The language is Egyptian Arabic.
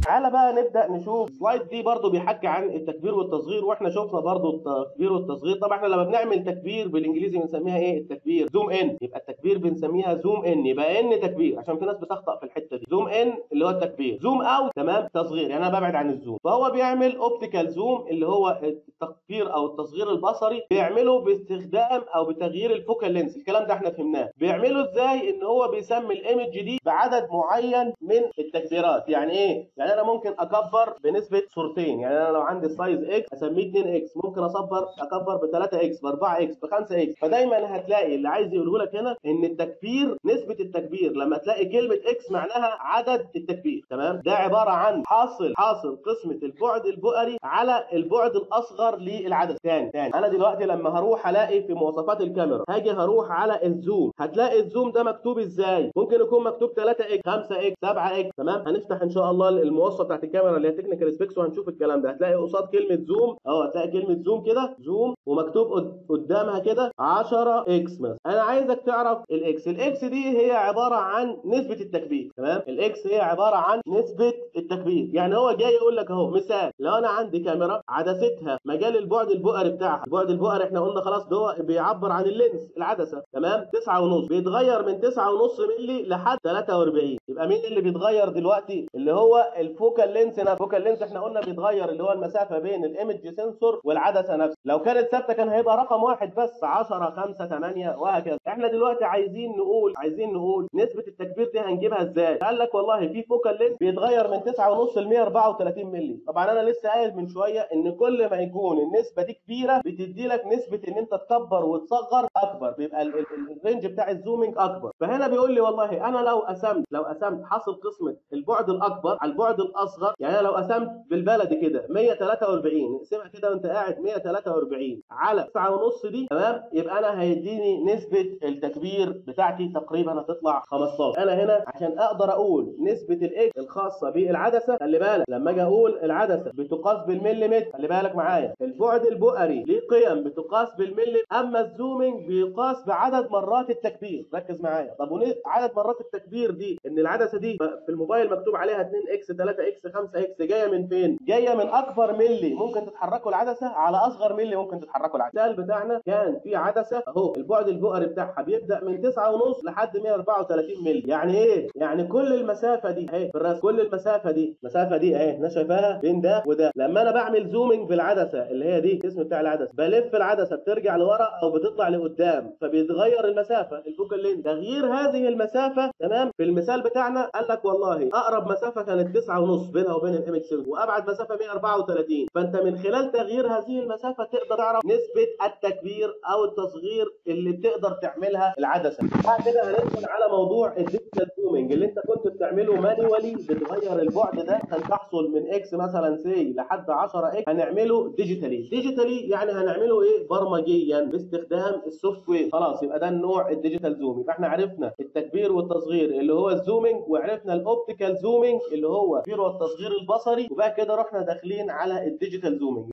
تعالى بقى نبدا نشوف السلايد دي برضو بيحكي عن التكبير والتصغير واحنا شفنا برضو التكبير والتصغير طبعا احنا لما بنعمل تكبير بالانجليزي بنسميها ايه التكبير زوم ان يبقى التكبير بنسميها زوم ان يبقى ان تكبير عشان في ناس بتخطا في الحته دي زوم ان اللي هو التكبير زوم اوت تمام تصغير يعني انا ببعد عن الزوم فهو بيعمل اوبتيكال زوم اللي هو التكبير او التصغير البصري بيعمله باستخدام او بتغيير الفوكال لينس الكلام ده احنا فهمناه بيعمله ازاي ان هو بيسمي الايمج دي بعدد معين من التكبيرات يعني ايه يعني انا ممكن اكبر بنسبه صورتين يعني انا لو عندي سايز اكس اسميه 2 اكس ممكن اصبر اكبر ب 3 اكس ب 4 اكس ب 5 اكس فدايما هتلاقي اللي عايز يقوله لك هنا ان التكبير نسبه التكبير لما تلاقي كلمه اكس معناها عدد التكبير تمام ده عباره عن حاصل حاصل قسمه البعد البؤري على البعد الاصغر للعدد ثاني ثاني انا دلوقتي لما هروح الاقي في مواصفات الكاميرا هاجي هروح على الزوم هتلاقي الزوم ده مكتوب ازاي ممكن يكون مكتوب 3 اكس 5 اكس 7 اكس تمام هنفتح ان شاء الله المواصفه بتاعت الكاميرا اللي هي تكنيكال سبيكس وهنشوف الكلام ده هتلاقي قصاد كلمه زوم اه هتلاقي كلمه زوم كده زوم ومكتوب قدامها كده 10 اكس مثلا انا عايزك تعرف الاكس الاكس دي هي عباره عن نسبه التكبير تمام الاكس هي عباره عن نسبه التكبير يعني هو جاي يقول لك اهو مثال لو انا عندي كاميرا عدستها مجال البعد البؤري بتاعها البعد البؤري احنا قلنا خلاص ده هو بيعبر عن اللينس العدسه تمام 9 ونص بيتغير من 9 ونص مللي لحد 43 يبقى مين اللي بيتغير دلوقتي اللي هو الفوكال لينس هنا الفوكال لينس احنا قلنا بيتغير اللي هو المسافه بين الايمج سنسور والعدسه نفسها لو كانت ثابته كان هيبقى رقم واحد بس 10 5 8 وهكذا احنا دلوقتي عايزين نقول عايزين نقول نسبه التكبير دي هنجيبها ازاي قال لك والله في فوكال لينس بيتغير من 9 ونص ل 134 مللي طبعا انا لسه قايل من شويه ان كل ما يكون النسبه دي كبيره بتدي لك نسبه ان انت تكبر وتصغر اكبر بيبقى الرينج بتاع الزومينج اكبر فهنا بيقول لي والله انا لو قسمت لو قسمت حاصل قسمه البعد الاكبر على البعد الاصغر يعني انا لو قسمت بالبلدي كده 143 نقسمها كده وانت قاعد 143 على 9 ونص دي تمام يبقى انا هيديني نسبه التكبير بتاعتي تقريبا هتطلع 15 انا هنا عشان اقدر اقول نسبه الاكس الخاصه بالعدسه خلي بالك لما اجي اقول العدسه بتقاس بالمليمتر خلي بالك معايا البعد البؤري ليه قيم بتقاس بالملي اما الزومينج بيقاس بعدد مرات التكبير ركز معايا طب وليه عدد مرات التكبير دي ان العدسه دي في الموبايل مكتوب عليها 2 اكس 3 اكس 5 اكس جايه من فين جايه من اكبر ملي ممكن تتحركوا العدسه على اصغر ملي ممكن تتحركوا العدسه المثال بتاعنا كان في عدسه اهو البعد البؤري بتاعها بيبدا من 9 ونص لحد 134 ملي يعني ايه يعني كل المسافه دي اهي في الرسم كل المسافه دي المسافه دي اهي احنا شايفاها بين ده وده لما انا بعمل زومينج بالعدسه اللي هي دي الاسم بتاع العدسه بلف العدسه بترجع لورا او بتطلع لقدام فبيتغير المسافه الفوكال لين تغيير هذه المسافه تمام في المثال بتاعنا قال لك والله اقرب مسافه كانت 9 ونص بينها وبين الايمج سنسور وابعد مسافه 134 فانت من خلال تغيير هذه المسافه تقدر تعرف نسبه التكبير او التصغير اللي بتقدر تعملها العدسه بعد كده هندخل على موضوع الديجيتال زومينج اللي انت كنت بتعمله مانيوالي بتغير البعد ده عشان تحصل من اكس مثلا سي لحد 10 اكس هنعمله ديجيتالي ديجيتالي يعني هنعمله ايه برمجيا باستخدام السوفت وير خلاص يبقى ده النوع الديجيتال زوم يبقى احنا عرفنا التكبير والتصغير اللي هو الزومينج وعرفنا الاوبتيكال زومينج اللي هو التكبير والتصغير البصري وبقى كده رحنا داخلين على الديجيتال زومينج